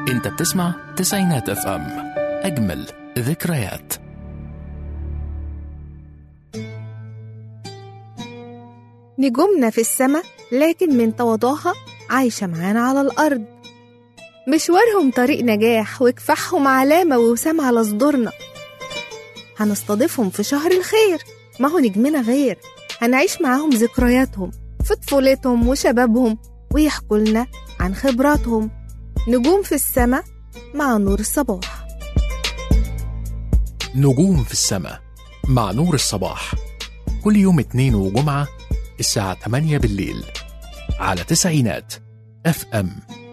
انت بتسمع تسعينات اف ام اجمل ذكريات نجومنا في السما لكن من تواضعها عايشة معانا على الأرض مشوارهم طريق نجاح وكفاحهم علامة ووسام على صدورنا هنستضيفهم في شهر الخير ما هو نجمنا غير هنعيش معاهم ذكرياتهم في طفولتهم وشبابهم ويحكوا لنا عن خبراتهم نجوم في السما مع نور الصباح نجوم في السماء مع نور الصباح كل يوم اثنين وجمعة الساعة 8 بالليل على تسعينات اف ام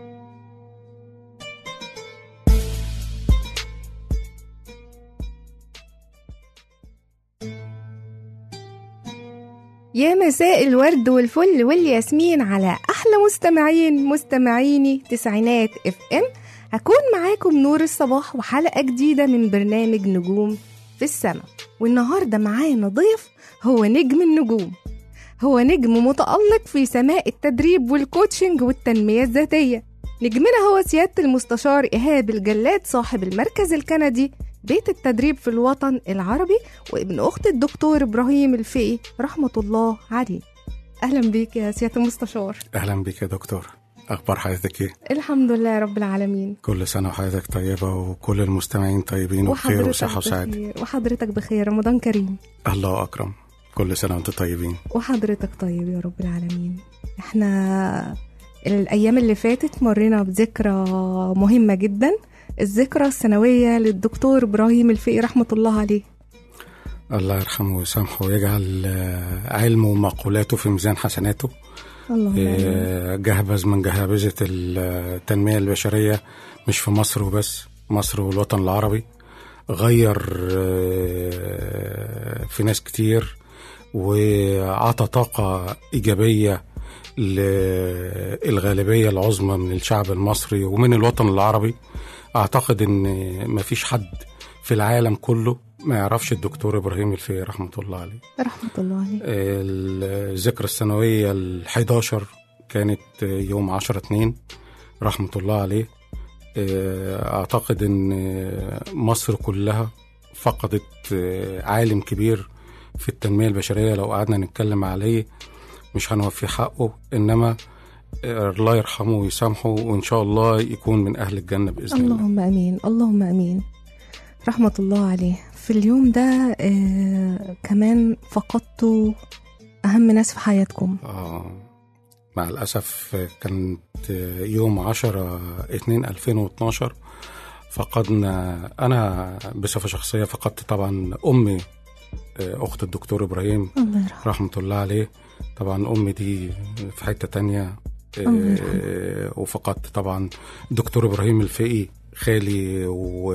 يا مساء الورد والفل والياسمين على احلى مستمعين مستمعيني تسعينات اف ام هكون معاكم نور الصباح وحلقه جديده من برنامج نجوم في السماء والنهارده معانا ضيف هو نجم النجوم هو نجم متألق في سماء التدريب والكوتشنج والتنمية الذاتية نجمنا هو سيادة المستشار إيهاب الجلاد صاحب المركز الكندي بيت التدريب في الوطن العربي وابن أخت الدكتور إبراهيم الفقي رحمة الله عليه أهلا بيك يا سيادة المستشار اهلا بك يا دكتور اخبار حضرتك ايه الحمد لله رب العالمين كل سنه وحضرتك طيبه وكل المستمعين طيبين وبخير وصحه وسعاده بخير وحضرتك بخير رمضان كريم الله اكرم كل سنه وانتم طيبين وحضرتك طيب يا رب العالمين احنا الايام اللي فاتت مرينا بذكرى مهمه جدا الذكرى السنويه للدكتور ابراهيم الفقي رحمه الله عليه الله يرحمه ويسامحه ويجعل آه، علمه ومقولاته في ميزان حسناته اللهم آمين. آه، جهبذ من جهابذة التنمية البشرية مش في مصر وبس مصر والوطن العربي غير آه، في ناس كتير وعطى طاقة إيجابية للغالبية العظمى من الشعب المصري ومن الوطن العربي أعتقد إن مفيش حد في العالم كله ما يعرفش الدكتور إبراهيم الفقي رحمة الله عليه رحمه الله عليه الذكرى السنوية ال11 كانت يوم 10 2 رحمة الله عليه أعتقد إن مصر كلها فقدت عالم كبير في التنمية البشرية لو قعدنا نتكلم عليه مش هنوفي حقه إنما الله يرحمه ويسامحه وإن شاء الله يكون من أهل الجنة بإذن الله اللهم امين اللهم امين رحمه الله عليه في اليوم ده آه كمان فقدتوا اهم ناس في حياتكم آه مع الأسف كانت يوم 10 2 2012 فقدنا أنا بصفة شخصية فقدت طبعا أمي أخت الدكتور إبراهيم الله يرحمه رحمة الله عليه طبعا أمي دي في حتة تانية الله يرحمه. آه، وفقدت طبعا دكتور إبراهيم الفقي خالي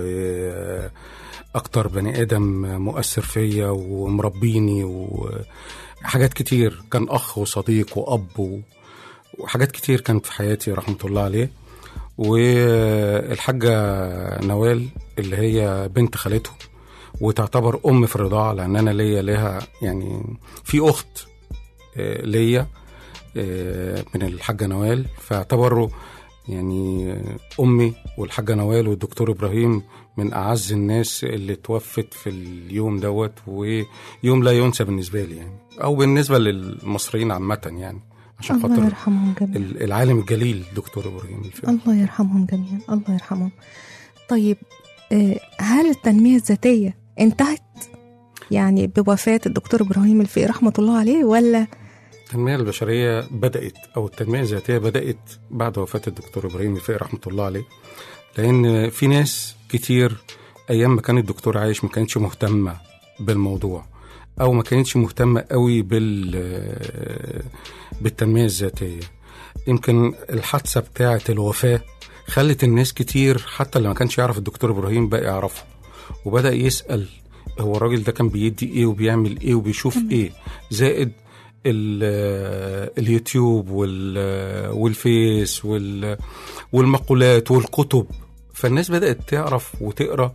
وأكتر بني آدم مؤثر فيا ومربيني وحاجات كتير كان أخ وصديق وأب و- وحاجات كتير كانت في حياتي رحمة الله عليه والحاجة نوال اللي هي بنت خالته وتعتبر أم في الرضاعة لأن أنا ليا ليها يعني في أخت آه، ليا آه، من الحاجة نوال فاعتبروا يعني أمي والحاجة نوال والدكتور إبراهيم من أعز الناس اللي توفت في اليوم دوت ويوم لا ينسى بالنسبة لي يعني أو بالنسبة للمصريين عامة يعني عشان الله خاطر يرحمهم جميعا ال- العالم الجليل دكتور إبراهيم الفقي الله يرحمهم جميعا الله يرحمهم طيب آه، هل التنمية الذاتية انتهت يعني بوفاة الدكتور إبراهيم الفقي رحمة الله عليه ولا التنمية البشرية بدأت أو التنمية الذاتية بدأت بعد وفاة الدكتور إبراهيم الفقي رحمة الله عليه لأن في ناس كتير أيام ما كان الدكتور عايش ما كانتش مهتمة بالموضوع أو ما كانتش مهتمة قوي بال بالتنمية الذاتية يمكن الحادثة بتاعة الوفاة خلت الناس كتير حتى اللي ما كانش يعرف الدكتور إبراهيم بقى يعرفه وبدأ يسأل هو الراجل ده كان بيدي ايه وبيعمل ايه وبيشوف ايه زائد ال- اليوتيوب وال- والفيس وال- والمقولات والكتب فالناس بدأت تعرف وتقرا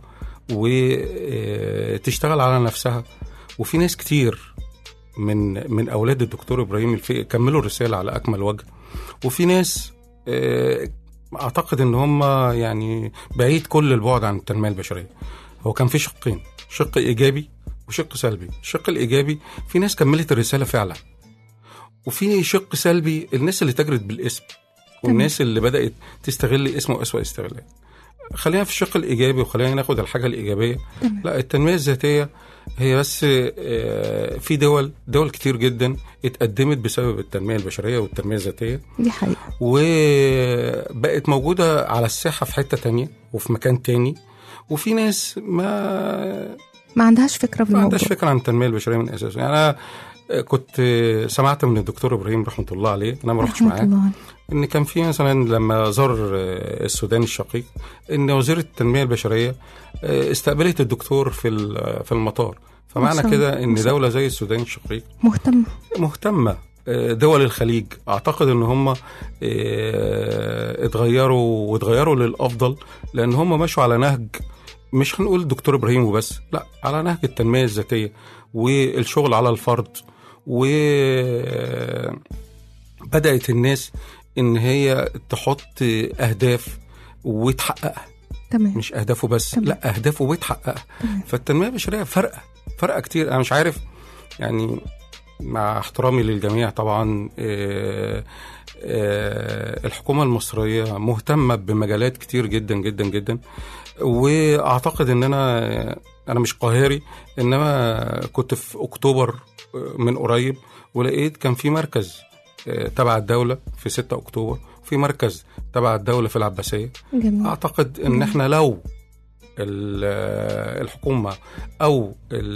وتشتغل على نفسها وفي ناس كتير من من اولاد الدكتور ابراهيم الفقي كملوا الرساله على اكمل وجه وفي ناس آه، اعتقد ان هم يعني بعيد كل البعد عن التنميه البشريه هو كان في شقين شق ايجابي وشق سلبي الشق الايجابي في ناس كملت الرساله فعلا وفي شق سلبي الناس اللي تجرت بالاسم والناس اللي بدات تستغل اسمه اسوأ استغلال خلينا في الشق الايجابي وخلينا ناخد الحاجه الايجابيه تمام. لا التنميه الذاتيه هي بس آه، في دول دول كتير جدا اتقدمت بسبب التنميه البشريه والتنميه الذاتيه دي حقيقة وبقت موجودة على الساحة في حتة تانية وفي مكان تاني وفي ناس ما ما عندهاش فكرة ما بالموضوع عندهاش فكرة عن التنمية البشرية من أساسه يعني أنا كنت سمعت من الدكتور إبراهيم رحمة الله عليه أنا ما رحتش رحمة معاه الله عليه. إن كان في مثلا لما زار السودان الشقيق إن وزيرة التنمية البشرية استقبلت الدكتور في ال- في المطار ما فمعنى شاء كده الله، إن ما شاء دولة زي السودان الشقيق مهتمة مهتمة آه، دول الخليج اعتقد ان هم آه، اتغيروا واتغيروا للافضل لان هم مشوا على نهج مش هنقول دكتور ابراهيم وبس لا على نهج التنميه الذاتيه والشغل على الفرد و بدات الناس ان هي تحط اهداف وتحققها تمام مش اهدافه بس تمام. لا اهدافه وتحققها تمام. فالتنميه البشريه فرقه فرقه كتير انا مش عارف يعني مع احترامي للجميع طبعا آه، آه، الحكومه المصريه مهتمه بمجالات كتير جدا جدا جدا واعتقد ان انا انا مش قاهري انما كنت في اكتوبر من قريب ولقيت كان في مركز آه، تبع الدوله في 6 اكتوبر في مركز تبع الدوله في العباسيه جميل اعتقد ان احنا لو ال- الحكومه او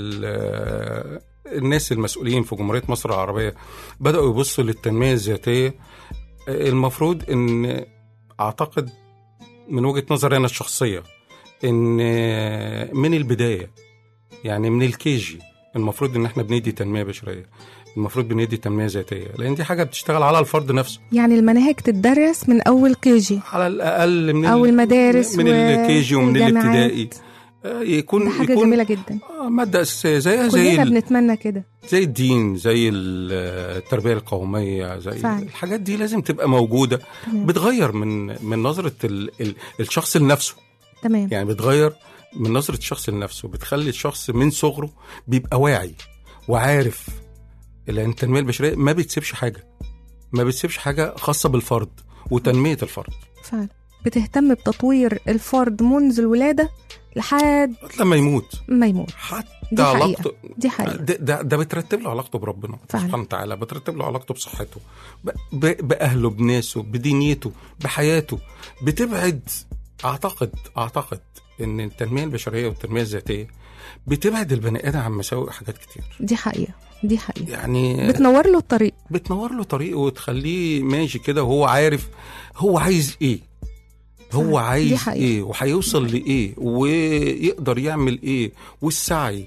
ال- الناس المسؤولين في جمهوريه مصر العربيه بداوا يبصوا للتنميه الذاتيه المفروض ان اعتقد من وجهه نظري انا الشخصيه ان من البدايه يعني من الكيجي المفروض ان احنا بندي تنميه بشريه المفروض بندي تنميه ذاتيه لان دي حاجه بتشتغل على الفرد نفسه يعني المناهج تتدرس من أول كيجي على الاقل من أو ال- المدارس من و- الكيجي ومن والجامعات. الابتدائي آه، يكون ده حاجة يكون جميلة جدا آه، ماده اساسيه زيها زي كلنا ال- بنتمنى كده زي الدين زي ال- التربيه القوميه زي فعلا. الحاجات دي لازم تبقى موجوده تمام بتغير من من نظره ال ال الشخص لنفسه تمام يعني بتغير من نظره الشخص لنفسه بتخلي الشخص من صغره بيبقى واعي وعارف لان التنميه البشريه ما بتسيبش حاجه ما بتسيبش حاجه خاصه بالفرد وتنميه الفرد فعلا بتهتم بتطوير الفرد منذ الولادة لحد لما يموت ما يموت حتى دي حقيقة. علاقته دي حقيقة ده, ده, ده بترتب له علاقته بربنا فعلا. سبحانه وتعالى بترتب له علاقته بصحته ب- ب- باهله بناسه بدنيته بحياته بتبعد اعتقد اعتقد ان التنميه البشريه والتنميه الذاتيه بتبعد البني ادم عن مساوئ حاجات كتير دي حقيقة دي حقيقة يعني بتنور له الطريق بتنور له طريقه وتخليه ماشي كده وهو عارف هو عايز ايه هو فعلا. دي عايز حقيقة. ايه وهيوصل لايه ويقدر يعمل ايه والسعي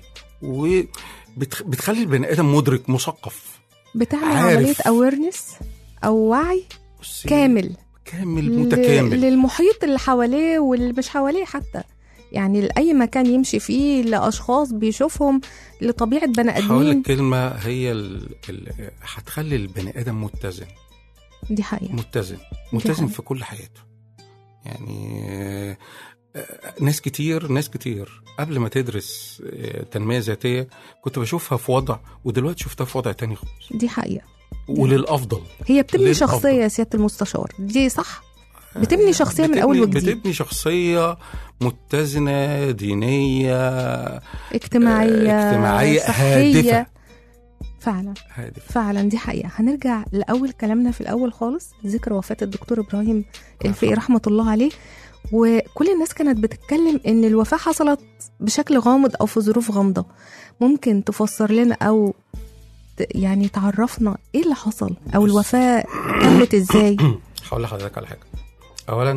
وبتخلي البني ادم مدرك مثقف بتعمل عارف. عملية اويرنس او وعي بصي، كامل كامل ل- متكامل للمحيط اللي حواليه واللي مش حواليه حتى يعني لأي مكان يمشي فيه لأشخاص بيشوفهم لطبيعة بني هقول آدمين لك كلمه هي ال... ال... هتخلي البني ادم متزن دي حقيقة متزن متزن حقيقة. في كل حياته يعني آه، آه، ناس كتير ناس كتير قبل ما تدرس آه، تنمية ذاتية كنت بشوفها في وضع ودلوقتي شفتها في وضع تاني خالص دي حقيقة وللأفضل هي بتبني للأفضل. شخصية يا سيادة المستشار دي صح بتبني شخصية من بتبني- أول وجديد بتبني شخصية متزنة دينية اجتماعية اجتماعية صحية هادفة. فعلا هادف فعلا دي حقيقة هنرجع لأول كلامنا في الأول خالص ذكر وفاة الدكتور إبراهيم الفقي رحمة الله عليه وكل الناس كانت بتتكلم إن الوفاة حصلت بشكل غامض أو في ظروف غامضة ممكن تفسر لنا أو ت- يعني تعرفنا إيه اللي حصل أو الوفاة تمت إزاي هقول لحضرتك على حاجة أولا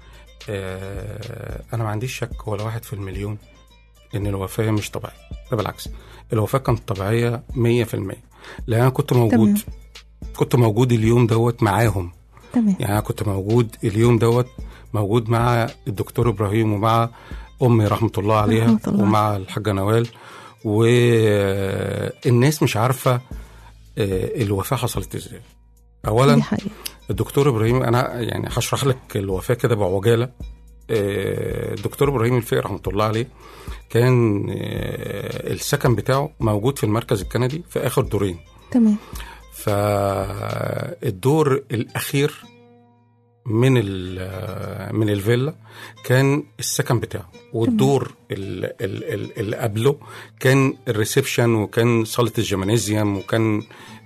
آه أنا ما عنديش شك ولا واحد في المليون إن الوفاة مش طبيعية ده بالعكس الوفاة كانت طبيعية 100% لأن أنا كنت موجود تمام. كنت موجود اليوم دوت معاهم تمام يعني أنا كنت موجود اليوم دوت موجود مع الدكتور إبراهيم ومع أمي رحمة الله عليها رحمة الله. ومع الحاجة نوال والناس مش عارفة آه، الوفاة حصلت إزاي أولا دي حقيقة الدكتور ابراهيم انا يعني هشرح لك الوفاه كده بعجاله آه، الدكتور ابراهيم الفقي رحمه الله عليه كان آه، السكن بتاعه موجود في المركز الكندي في اخر دورين تمام فالدور الاخير من ال- من الفيلا كان السكن بتاعه والدور ال- ال- ال- اللي قبله كان الريسبشن وكان صاله الجمانيزيوم وكان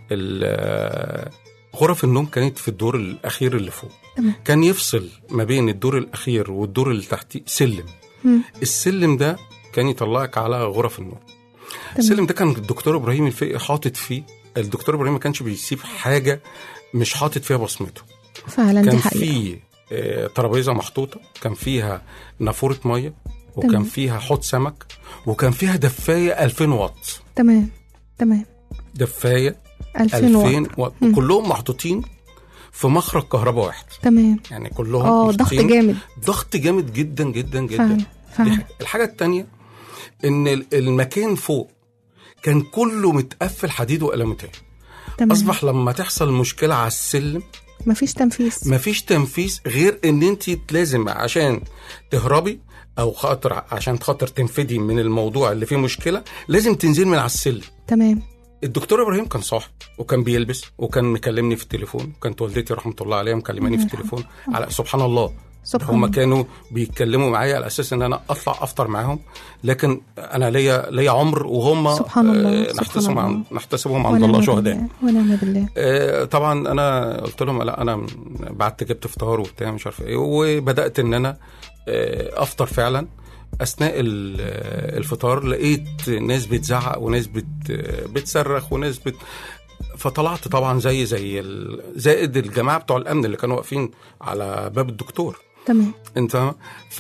ال- غرف النوم كانت في الدور الاخير اللي فوق تمام. كان يفصل ما بين الدور الاخير والدور اللي تحتيه سلم مم. السلم ده كان يطلعك على غرف النوم السلم ده كان الدكتور ابراهيم الفقي حاطط فيه الدكتور ابراهيم ما كانش بيسيب حاجه مش حاطط فيها بصمته فعلا دي كان حقيقة في آه، ترابيزه محطوطه كان فيها نافوره ميه وكان تمام. فيها حوض سمك وكان فيها دفايه 2000 واط تمام تمام دفايه 2000 2000 واط واط مم. كلهم محطوطين في مخرج كهرباء واحد تمام يعني كلهم اه ضغط محطوطين- جامد ضغط جامد جدا جدا جدا فعلا دي فعلا حاجة. الحاجة التانية إن ال- المكان فوق كان كله متقفل حديد وألمتين تمام أصبح لما تحصل مشكلة على السلم مفيش تنفيذ مفيش تنفيذ غير إن أنت لازم عشان تهربي أو خاطر عشان خاطر تنفدي من الموضوع اللي فيه مشكلة لازم تنزلي من على السلم تمام الدكتور ابراهيم كان صاحي وكان بيلبس وكان مكلمني في التليفون وكانت والدتي رحمه الله عليها مكلماني في التليفون على سبحان الله سبحان هم الله كانوا بيتكلموا معايا على اساس ان انا اطلع افطر معاهم لكن انا ليا ليا عمر وهم سبحان الله، آه، سبحان نحتسبهم الله. عن نحتسبهم عند ونعم الله شهداء بالله، ونعم بالله آه، طبعا انا قلت لهم لا انا بعت جبت فطار وبتاع مش عارف ايه وبدات ان انا آه، افطر فعلا اثناء ال- آه، الفطار لقيت ناس بتزعق وناس بت آه، بتصرخ وناس بت فطلعت طبعا زي زي ال- زائد الجماعه بتوع الامن اللي كانوا واقفين على باب الدكتور تمام انت فاهم؟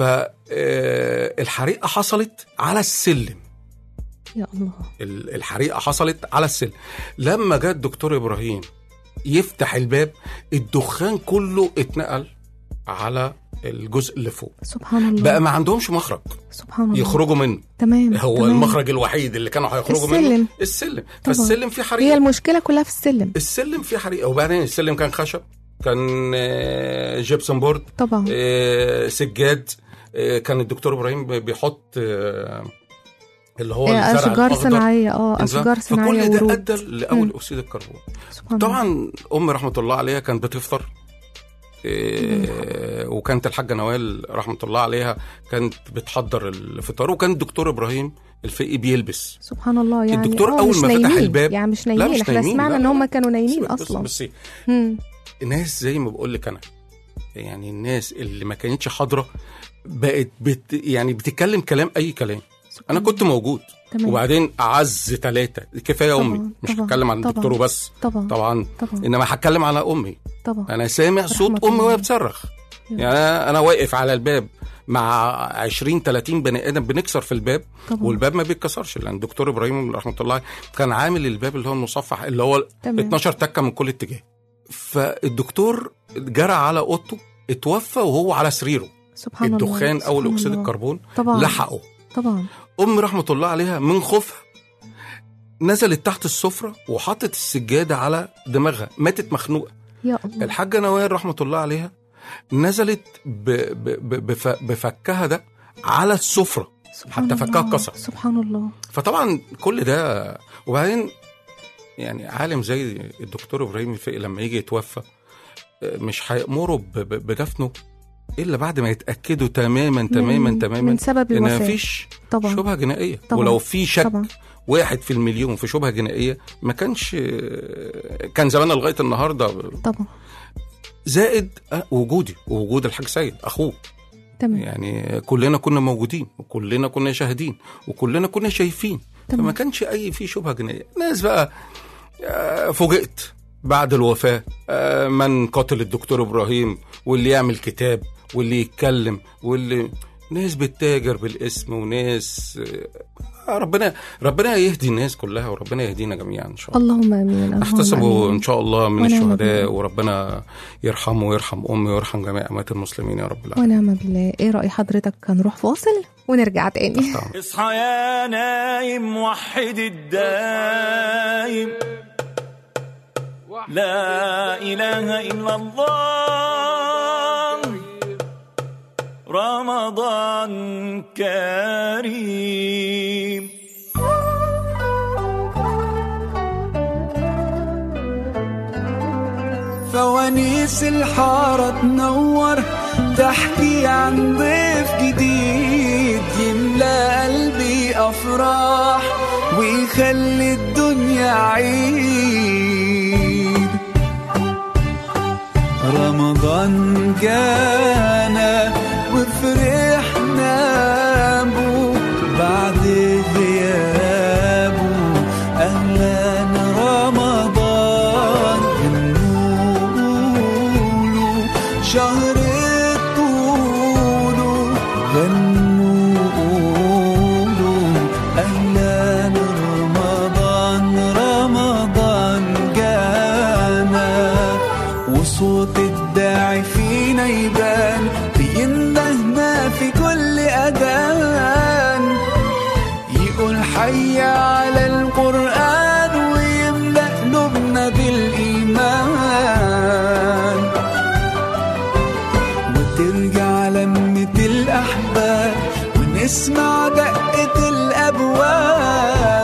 فالحريقه حصلت على السلم يا الله ال- الحريقه حصلت على السلم لما جاء الدكتور ابراهيم يفتح الباب الدخان كله اتنقل على الجزء اللي فوق سبحان الله بقى ما عندهمش مخرج سبحان الله يخرجوا منه تمام هو تمام. المخرج الوحيد اللي كانوا هيخرجوا منه السلم. السلم طبعا. فالسلم فيه هي حريقه المشكلة كلها في السلم السلم فيه حريقه وبعدين السلم كان خشب كان آه، جيبسون بورد طبعا آه، سجاد آه، كان الدكتور ابراهيم بيحط آه، اللي هو آه، الزرع أشجار الأخضر. صناعية اه انت فاهم؟ أشجار صناعية فكل ده ورود ادى لاول مم. اكسيد الكربون سبحان الله طبعا امي رحمه الله عليها كانت بتفطر إيه وكانت الحاجه نوال رحمه الله عليها كانت بتحضر الفطار وكان الدكتور ابراهيم الفقي بيلبس سبحان الله يعني الدكتور آه، أول مش ما فتح نايمين. الباب- يعني مش لا، نايمين مش احنا نايمين، سمعنا لا، ان لا. هم كانوا نايمين بس- اصلا بصي مم. ناس زي ما بقول لك انا يعني الناس اللي ما كانتش حاضره بقت بت يعني بتتكلم كلام اي كلام سبحان انا كنت موجود تمام. وبعدين اعز ثلاثه كفايه طبعاً، امي مش طبعاً، هتكلم عن طبعاً. الدكتور وبس طبعا طبعا طبعا انما هتكلم على امي طبعا انا سامع صوت رحمة امي الله. وهي بتصرخ يعني انا أنا واقف على الباب مع 20 30 بني ادم بنكسر في الباب طبعا والباب ما بيتكسرش لان الدكتور ابراهيم رحمه الله كان عامل الباب اللي هو المصفح اللي هو تمام 12 تكه من كل اتجاه فالدكتور جرى على اوضته اتوفى وهو على سريره سبحان الله الدخان او سبحان اكسيد الله. الكربون طبعا لحقه طبعا ام رحمه الله عليها من خوفها نزلت تحت السفره وحطت السجاده على دماغها ماتت مخنوقه يا الله الحاجه نوال رحمه الله عليها نزلت ب ب ب بف بفكها ده على السفره سبحان حتى فكها الله. اتكسر. سبحان الله فطبعا كل ده وبعدين يعني عالم زي الدكتور ابراهيم الفقي لما يجي يتوفى آه، مش هيأمروا ب- ب- بدفنه الا بعد ما يتاكدوا تماما تماما من- تماما من سبب ان الوفاة مفيش طبعا شبهه جنائيه طبعاً. ولو في شك طبعا واحد في المليون في شبهه جنائيه ما كانش كان زماننا لغايه النهارده طبعا زائد آه، وجودي ووجود الحاج سيد اخوه تمام يعني كلنا كنا موجودين وكلنا كنا شاهدين وكلنا كنا شايفين تمام. فما كانش اي في شبهه جنائيه ناس بقى آه، فوجئت بعد الوفاه آه، من قتل الدكتور ابراهيم واللي يعمل كتاب واللي يتكلم واللي ناس بتتاجر بالاسم وناس آه، ربنا ربنا يهدي الناس كلها وربنا يهدينا جميعا ان شاء الله اللهم امين اللهم نحتسبه آمين. ان شاء الله من ونعم الشهداء بالله. وربنا يرحمه ويرحم امي ويرحم جميع اموات المسلمين يا رب العالمين ونعم بالله ايه رأي حضرتك هنروح فاصل ونرجع تاني طبعاً. اصحى يا نايم وحد الدايم لا إله إلا الله رمضان كريم فوانيس الحارة تنور تحكي عن ضيف جديد يملى قلبي أفراح ويخلي الدنيا عيد رمضان جانا وفرحنا بو بعد غيابه أهلا رمضان غنوله شهر طوله غنوله أهلا رمضان رمضان جانا وصوت الداعي فينا يبان بيندهنا في كل أذان يقول حي على القرآن ويملأ قلوبنا بالإيمان وترجع لمة الأحباب ونسمع دقة الأبواب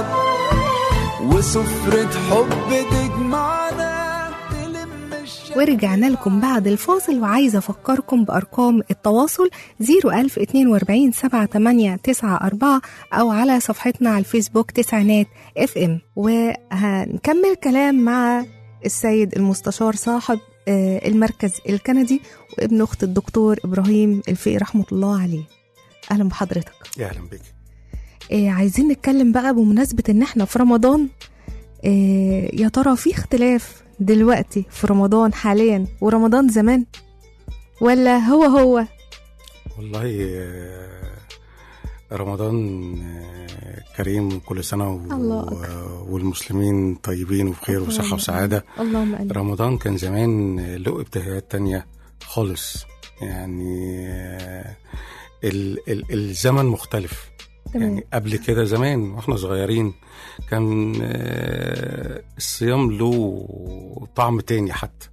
وسفرة حب تجمعنا تلم الشمس ورجعنا لكم بعد الفاصل وعايزة أفكركم بأرقام التواصل 01042 7894 أو على صفحتنا على الفيسبوك تسعينات اف ام وهنكمل كلام مع السيد المستشار صاحب آه، المركز الكندي وابن أخت الدكتور إبراهيم الفقي رحمة الله عليه أهلا بحضرتك يا اهلا بك آه، عايزين نتكلم بقى بمناسبة إن إحنا في رمضان آه، يا ترى في اختلاف دلوقتي في رمضان حاليا ورمضان زمان ولا هو هو والله آه، رمضان آه، كريم كل سنة و... الله أكبر. والمسلمين طيبين وبخير وصحة اللهم وسعادة اللهم امين رمضان كان زمان له ابتهاجات تانية خالص يعني آه، ال... ال... الزمن مختلف تمام يعني قبل كده زمان واحنا صغيرين كان آه، الصيام له طعم تاني حتى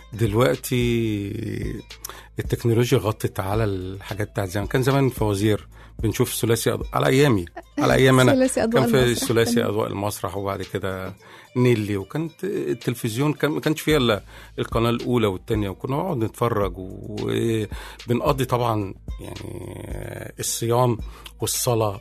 دلوقتي التكنولوجيا غطت على الحاجات بتاعت زمان كان زمان فوازير بنشوف ثلاثي أض... على ايامي على ايام انا ثلاثي أضواء كان في المسرح. ثلاثي تمام. اضواء المسرح وبعد كده نيلي وكانت التلفزيون كان ما كانش فيها الا القناه الاولى والثانيه وكنا نقعد نتفرج وبنقضي طبعا يعني الصيام والصلاه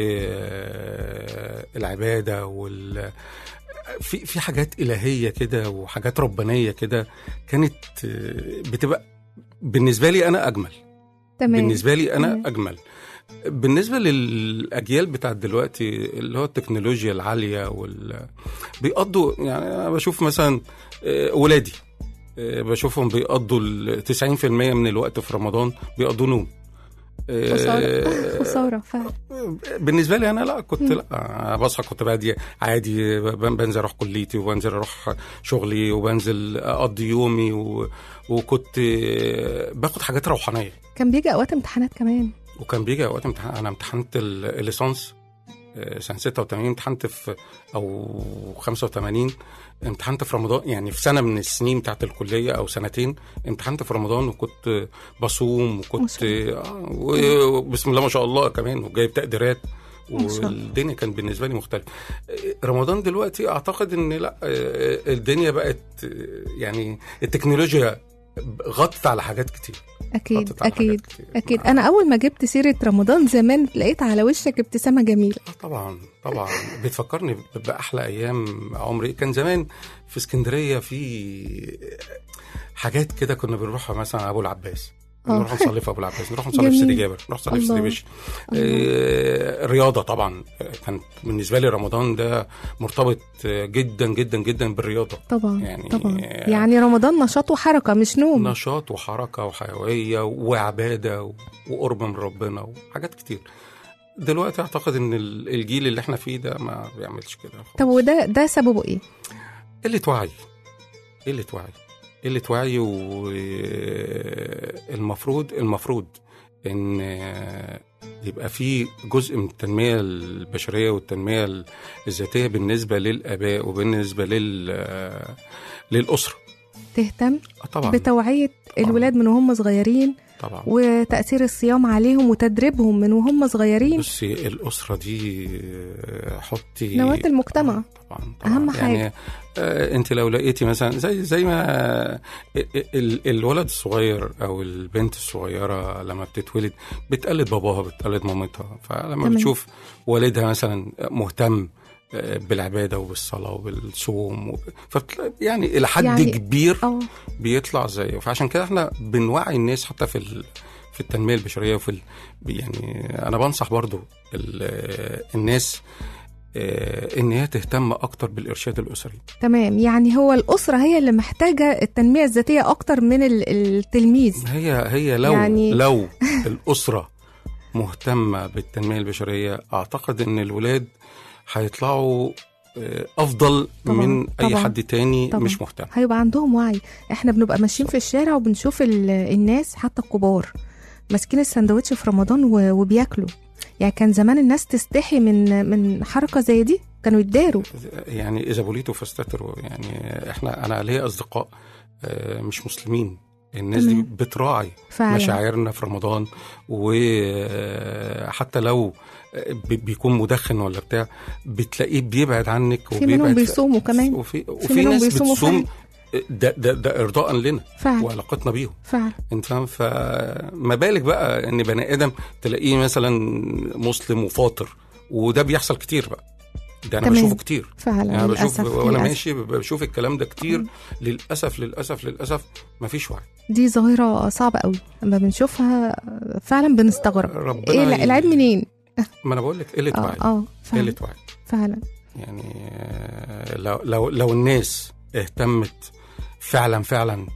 والعباده وال في في حاجات الهيه كده وحاجات ربانيه كده كانت بتبقى بالنسبه لي انا اجمل تمام بالنسبه لي انا تمام. اجمل بالنسبه للاجيال بتاعت دلوقتي اللي هو التكنولوجيا العاليه وال بيقضوا يعني انا بشوف مثلا آه، ولادي آه، بشوفهم بيقضوا ال 90% من الوقت في رمضان بيقضوا نوم آه، خسارة خسارة فعلا بالنسبه لي انا لا كنت لا بصحى كنت بادي عادي ب- بنزل اروح كليتي وبنزل اروح شغلي وبنزل اقضي يومي و... وكنت آه، باخد حاجات روحانيه كان بيجي أوقات امتحانات كمان وكان بيجي اوقات امتحان انا امتحنت ال- الليسانس آه، سنه 86 امتحنت في او 85 امتحنت في رمضان يعني في سنه من السنين بتاعت الكليه او سنتين امتحنت في رمضان وكنت بصوم ما وكنت شاء آه، وبسم الله ما شاء الله كمان وجايب تقديرات ما شاء الله. والدنيا كانت بالنسبه لي مختلفه آه، رمضان دلوقتي اعتقد ان لا آه، الدنيا بقت آه، يعني التكنولوجيا غطت على حاجات كتير أكيد غطت على حاجات أكيد كتير. أكيد أنا أول ما جبت سيرة رمضان زمان لقيت على وشك ابتسامة جميلة آه طبعا طبعا بتفكرني ب- باحلى ايام عمري كان زمان في اسكندريه في حاجات كده كنا بنروحها مثلا ابو العباس آه. نروح نصلي في ابو العباس نروح نصلي في جميل. سيدي جابر نروح نصلي في سيدي الله. بشر آه رياضه طبعا آه، كان بالنسبه لي رمضان ده مرتبط آه، جدا جدا جدا بالرياضه طبعا يعني- طبعا يعني رمضان نشاط وحركة مش نوم نشاط وحركه وحيويه وعباده و- وقرب من ربنا وحاجات كتير دلوقتي اعتقد ان ال- الجيل اللي احنا فيه ده ما بيعملش كده خالص. طب وده ده سببه إيه؟ قلة وعي قلة وعي قلة وعي والمفروض المفروض ان يبقى في جزء من التنميه البشريه والتنميه ال- الذاتيه بالنسبه للاباء وبالنسبه لل آه، للاسره تهتم آه طبعا بتوعيه الولاد من وهم صغيرين طبعا وتاثير الصيام عليهم وتدريبهم من وهم صغيرين بصي الاسره دي آه، حطي نواه المجتمع طبعا, طبعا. أهم يعني حاجة. آه انت لو لقيتي مثلا زي زي ما آه، ال- الولد الصغير او البنت الصغيره لما بتتولد بتقلد باباها بتقلد مامتها فلما تمام. بتشوف والدها مثلا مهتم آه، بالعباده وبالصلاه وبالصوم و... فبتلا- يعني الى حد يعني- يعني كبير اه بيطلع زيه فعشان كده احنا بنوعي الناس حتى في ال... في التنميه البشريه وفي ال... يعني انا بنصح برضو ال... الناس آه، ان هي تهتم اكتر بالارشاد الاسري تمام يعني هو الاسره هي اللي محتاجه التنميه الذاتيه اكتر من ال- التلميذ هي هي لو يعني- يعني لو الاسره مهتمه بالتنميه البشريه اعتقد ان الولاد هيطلعوا آه، افضل طبعاً، من اي طبعاً، حد تاني طبعاً. مش مهتم هيبقى عندهم وعي احنا بنبقى ماشيين في الشارع وبنشوف ال- الناس حتى الكبار ماسكين السندوتش في رمضان و- وبياكلوا يعني كان زمان الناس تستحي من من حركه زي دي كانوا يتداروا يعني اذا بوليتوا فاستتروا يعني احنا انا ليا اصدقاء آه، مش مسلمين الناس دي تمام. بتراعي فعلا مشاعرنا في رمضان وحتى لو بي- بيكون مدخن ولا بتاع بتلاقيه بيبعد عنك في منهم وبيبعد بيصوموا كمان وفي, وفي منهم ناس بيصوموا بتصوم ده, ده, ده ارضاء لنا فعلا وعلاقتنا بيهم فعلا انت فاهم فما بالك بقى ان بني ادم تلاقيه مثلا مسلم وفاطر وده بيحصل كتير بقى ده انا تمام. بشوفه كتير فعلا يعني بشوف للأسف، وانا للأسف. ماشي بشوف الكلام ده كتير للاسف للاسف للاسف مفيش وعي دي ظاهره صعبه قوي لما بنشوفها فعلا بنستغرب ربنا ايه ي- العيب منين ما انا بقول لك قله اه وعي اه فعلا قله وعي فعلا يعني آه، لو لو لو الناس اهتمت فعلا فعلا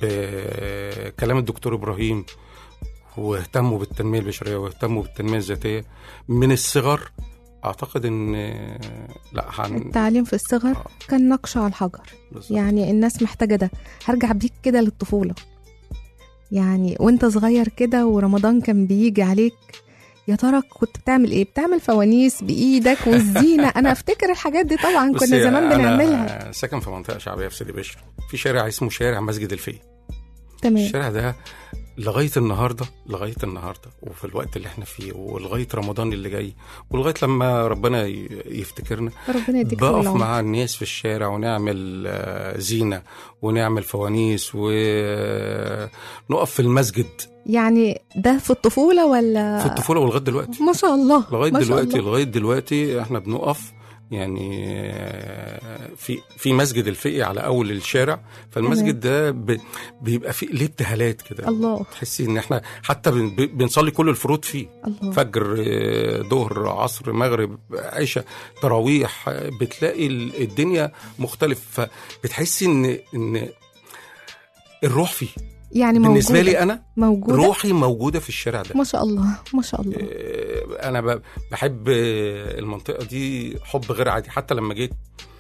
بكلام الدكتور ابراهيم واهتموا بالتنميه البشريه واهتموا بالتنميه الذاتيه من الصغر اعتقد ان آه، لا هن التعليم في الصغر آه، كان نقش على الحجر بالظبط. يعني الناس محتاجة ده هرجع بيك كده للطفولة يعني وانت صغير كده ورمضان كان بيجي عليك يا ترى كنت بتعمل ايه بتعمل فوانيس بايدك والزينة انا افتكر الحاجات دي طبعا بصي، كنا زمان أنا بنعملها ساكن في منطقه شعبيه في سيدي بشر في شارع اسمه شارع مسجد الفي تمام الشارع ده لغايه النهارده لغايه النهارده وفي الوقت اللي احنا فيه ولغايه رمضان اللي جاي ولغايه لما ربنا ي- يفتكرنا ربنا يديك طول بقف العمر. مع الناس في الشارع ونعمل آه، زينه ونعمل فوانيس ونقف في المسجد يعني ده في الطفولة ولا في الطفوله ولغايه دلوقتي ما شاء الله لغايه ما شاء دلوقتي الله. لغايه دلوقتي احنا بنقف يعني آه، في في مسجد الفقي على اول الشارع فالمسجد ده ب- بيبقى فيه ليه ابتهالات كده الله تحسي ان احنا حتى بن- بنصلي كل الفروض فيه الله فجر آه، ظهر عصر مغرب عشاء تراويح آه، بتلاقي ال- الدنيا مختلف فبتحسي ان ان الروح فيه يعني موجودة بالنسبه لي انا موجودة روحي موجوده في الشارع ده ما شاء الله ما شاء الله آه، انا ب- بحب آه، المنطقه دي حب غير عادي حتى لما جيت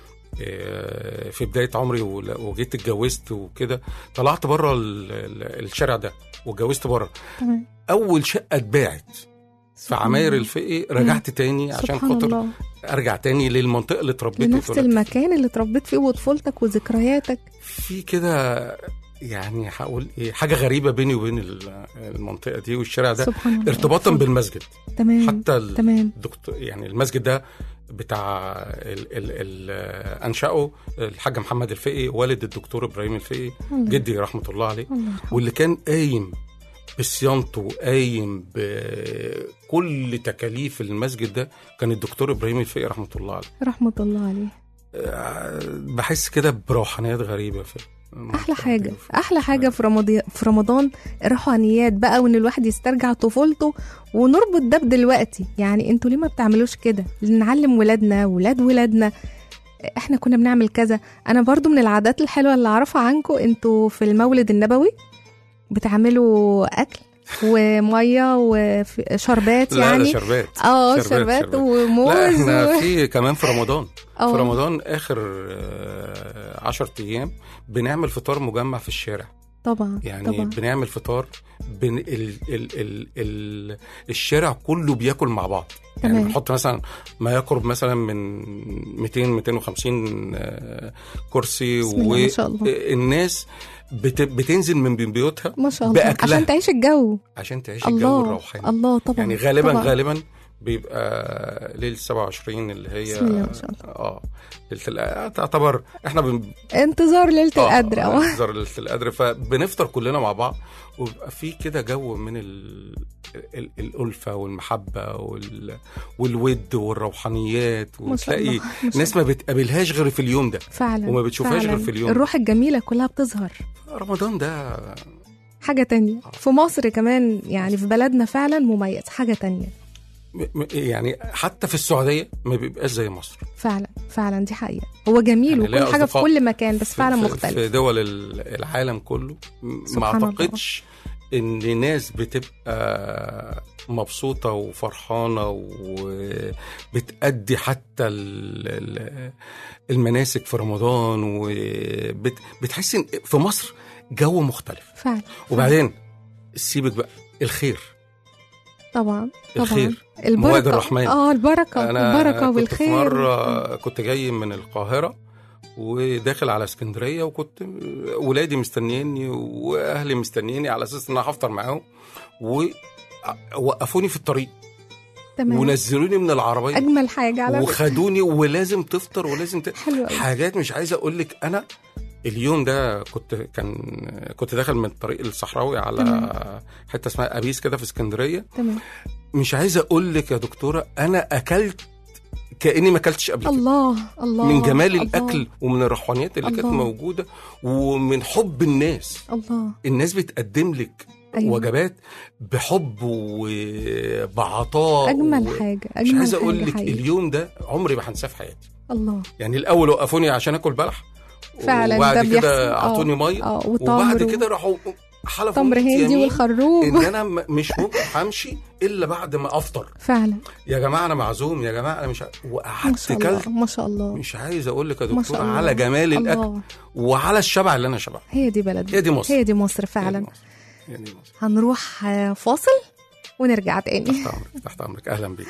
آه، في بدايه عمري ول- وجيت اتجوزت وكده طلعت بره ال- ال- الشارع ده واتجوزت بره تمام اول شقه اتباعت في سبحان عماير الله. الفقي رجعت تاني عشان سبحان خاطر الله ارجع تاني للمنطقه اللي اتربيت لنفس واتولدت المكان اللي اتربيت فيه وطفولتك وذكرياتك في كده يعني هقول ايه حاجه غريبه بيني وبين ال- المنطقه دي والشارع ده سبحان الله ارتباطا اتفضل. بالمسجد تمام حتى ال- تمام الدكتور يعني المسجد ده بتاع ال ال ال انشاه الحاج محمد الفقي والد الدكتور ابراهيم الفقي الله. جدي رحمه الله عليه الله يرحمه. واللي كان قايم بصيانته وقايم بكل تكاليف المسجد ده كان الدكتور ابراهيم الفقي رحمه الله عليه رحمة الله عليه آه، بحس كده بروحانيات غريبه في احلى حاجه احلى حاجه في رمضان في رمضان الروحانيات بقى وان الواحد يسترجع طفولته ونربط ده بدلوقتي يعني انتوا ليه ما بتعملوش كده نعلم ولادنا ولاد ولادنا احنا كنا بنعمل كذا انا برضو من العادات الحلوه اللي اعرفها عنكم انتوا في المولد النبوي بتعملوا اكل وميه وشربات لا لا يعني شربات اه شربات، شربات شربات. وموز لا احنا و... في كمان في رمضان آه. في رمضان اخر آه، عشر ايام بنعمل فطار مجمع في الشارع طبعا يعني طبعا بنعمل فطار بن ال ال ال ال الشارع كله بياكل مع بعض يعني تمام. بنحط مثلا ما يقرب مثلا من 200 250 آه، كرسي بسم الله ما شاء الله. والناس بت بتنزل من بيوتها ما شاء الله بأكلها. عشان تعيش الجو عشان تعيش الجو الله الروحاني الله طبعا يعني غالبا طبعا. غالبا بيبقى ليله 27 اللي هي بسم الله ما شاء الله. اه ليله الق- تعتبر احنا بن... انتظار ليله آه، القدر اه انتظار ليله القدر فبنفطر كلنا مع بعض وبيبقى في كده جو من ال... ال... الالفه والمحبه وال... والود والروحانيات ما شاء وتلاقي الله ما شاء ناس ما بتقابلهاش غير في اليوم ده فعلا وما بتشوفهاش فعلا. غير في اليوم. الروح الجميله كلها بتظهر رمضان ده حاجه تانية في مصر كمان يعني في بلدنا فعلا مميز حاجه تانية م- م- يعني حتى في السعوديه ما بيبقاش زي مصر فعلا فعلا دي حقيقه هو جميل يعني ليا وكل حاجه في أصدقاء كل مكان بس في- فعلا في- مختلف في دول ال- العالم كله م- ما سبحان الله. اعتقدش ان ناس بتبقى مبسوطه وفرحانه وبتأدي حتى ال- ال- المناسك في رمضان وبتحس ان في مصر جو مختلف فعلا وبعدين سيبك بقى الخير طبعا طبعا الخير البركه مواد الرحمن. اه البركه انا البركه كنت والخير في مره كنت جاي من القاهره وداخل على اسكندريه وكنت ولادي مستنيني واهلي مستنيني على اساس ان انا هفطر معاهم ووقفوني في الطريق تمام ونزلوني من العربيه اجمل حاجه على فكرة. وخدوني ولازم تفطر ولازم ت... حلو قوي حاجات مش عايز اقول لك انا اليوم ده كنت كان كنت داخل من الطريق الصحراوي على تمام. حته اسمها ابيس كده في اسكندريه تمام مش عايز اقول لك يا دكتوره انا اكلت كاني ما اكلتش قبل كده الله الله من جمال الله، الاكل ومن الروحانيات اللي كانت الله. موجوده ومن حب الناس الله الناس بتقدم لك أيوة. وجبات بحب وبعطاء اجمل و... حاجه مش اجمل عايز اقول حاجة لك حقيقي. اليوم ده عمري ما هنساه في حياتي الله يعني الاول وقفوني عشان اكل بلح فعلا وبعد ده بيحصل. كده آه. اعطوني ميه اه وبعد وتمر كده راحوا حلفوا تمر مية هندي يمين والخروب ان انا م- مش ممكن همشي الا بعد ما افطر فعلا يا جماعه انا معزوم يا جماعه انا مش ع- ما وقعدت شاء كلت الله ما شاء الله مش عايز اقول لك يا ما شاء دكتور الله على جمال الاكل الله. وعلى الشبع اللي انا شبعت هي دي بلدنا هي دي مصر. هي دي مصر هي فعلا دي مصر. هي دي مصر. هنروح آه، فاصل ونرجع تاني تحت امرك تحت امرك اهلا بيك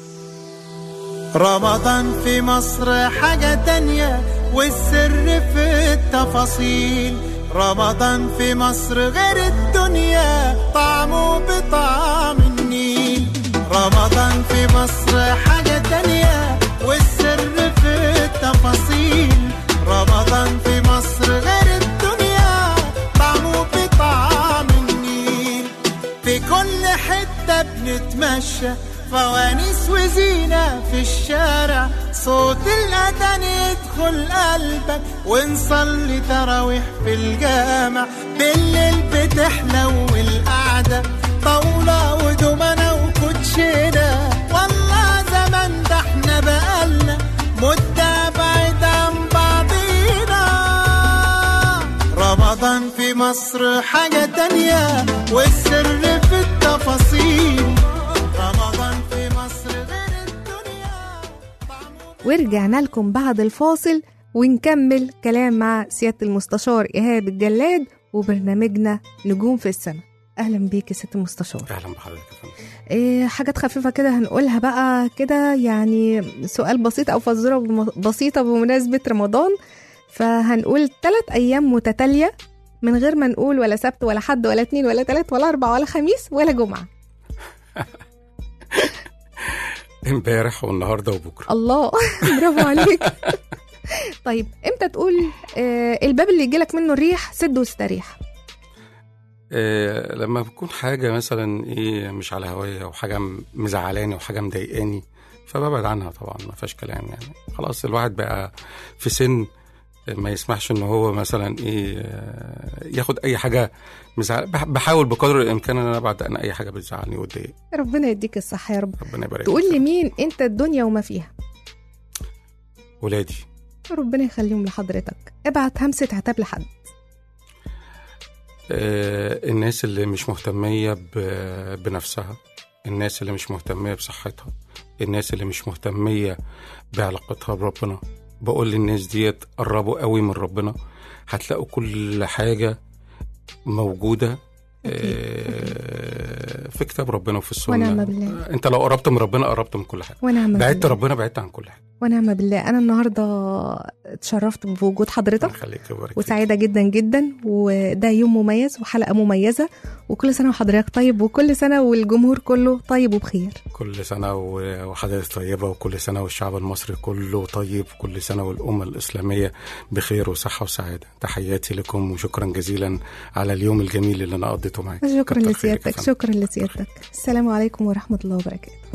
رمضان في مصر حاجة تانية والسر في التفاصيل رمضان في مصر غير الدنيا طعمه بطعم النيل رمضان في مصر حاجة تانية والسر في التفاصيل رمضان في مصر غير الدنيا طعمه بطعم النيل في كل حتة بنتمشى فوانيس وزينة في الشارع صوت الأذان يدخل قلبك ونصلي تراويح في الجامع بالليل بتحلو القعدة طاولة ودومنة وكوتشينة والله زمان ده احنا بقالنا مدة بعيد عن بعضينا رمضان في مصر حاجة تانية والسر في التفاصيل رمضان في مصر غير الدنيا طعمه ورجعنا لكم بعد الفاصل ونكمل كلام مع سيادة المستشار إيهاب الجلاد وبرنامجنا نجوم في السماء أهلا بيك يا سيادة المستشار اهلا بحضرتك يا فندم إيه حاجات خفيفة كده هنقولها بقى كده يعني سؤال بسيط أو فزورة بم- بسيطة بمناسبة رمضان فهنقول ثلاث أيام متتالية من غير ما نقول ولا سبت ولا حد ولا اتنين ولا تلات ولا أربع ولا خميس ولا جمعة امبارح والنهارده وبكره الله برافو عليك طيب امتى تقول آه الباب اللي يجيلك منه الريح سد واستريح آه لما بتكون حاجه مثلا ايه مش على هوايه وحاجه م- مزعلاني وحاجه مضايقاني فببعد عنها طبعا ما فيهاش كلام يعني خلاص الواحد بقى في سن ما يسمحش ان هو مثلا ايه آه، ياخد اي حاجه مزعل بح- بحاول بقدر الامكان ان انا ابعد عن اي حاجه بتزعلني وتضايق ربنا يديك الصحة يا رب ربنا يبارك تقول فيك. لي مين انت الدنيا وما فيها ولادي ربنا يخليهم لحضرتك ابعت همسة عتاب لحد آه، الناس اللي مش مهتمية ب- بنفسها الناس اللي مش مهتمية بصحتها الناس اللي مش مهتمية بعلاقتها بربنا بقول للناس ديت قربوا قوي من ربنا هتلاقوا كل حاجة موجوده أكيد. آه، في كتاب ربنا وفي السنه ونعم بالله. آه، انت لو قربت من ربنا قربت من كل حاجه ونعم بعدت بالله ربنا بعدت عن كل حاجه ونعم بالله انا النهارده اتشرفت بوجود حضرتك خليك يبارك فيك. وسعيده جدا جدا وده يوم مميز وحلقه مميزه وكل سنه وحضرتك طيب وكل سنه والجمهور كله طيب وبخير كل سنة و- وحضرتك طيبة وكل سنة والشعب المصري كله طيب كل سنة والأمة الإسلامية بخير وصحة وسعادة تحياتي لكم وشكرا جزيلا على اليوم الجميل اللي أنا قضيته معاك شكرا كتر خيرك يا لسيادتك فندم. شكرا لسيادتك السلام عليكم ورحمه الله وبركاته